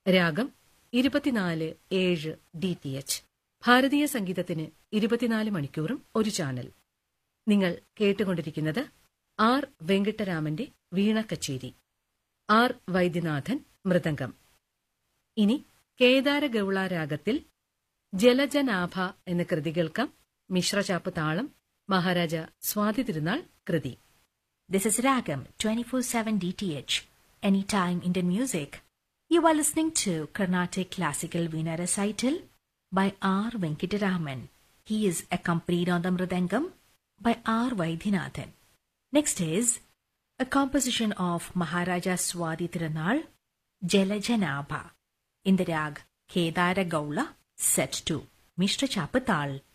രാഗം ഇരുപത്തിനാല് ഏഴ് ഡി ടി എച്ച് ഭാരതീയ സംഗീതത്തിന് ഇരുപത്തിനാല് മണിക്കൂറും ഒരു ചാനൽ നിങ്ങൾ കേട്ടുകൊണ്ടിരിക്കുന്നത് ആർ വെങ്കിട്ടരാമന്റെ വീണ കച്ചേരി ആർ വൈദ്യനാഥൻ മൃദംഗം ഇനി കേദാര ഗൗള രാഗത്തിൽ ജലജനാഭ എന്ന കൃതി കേൾക്കാം മിശ്രചാപ്പ് താളം മഹാരാജ സ്വാതി തിരുനാൾ കൃതി This is Ragam 24/7 DTH, anytime Indian music. You are listening to Carnatic Classical Veena Recital by R. Venkataraman. He is accompanied on the mridangam by R. Vaidhinathan. Next is a composition of Maharaja Swadi Tirunal, Jalajanabha, in the rag Kedara Gaula, set to Mishra Chapatal.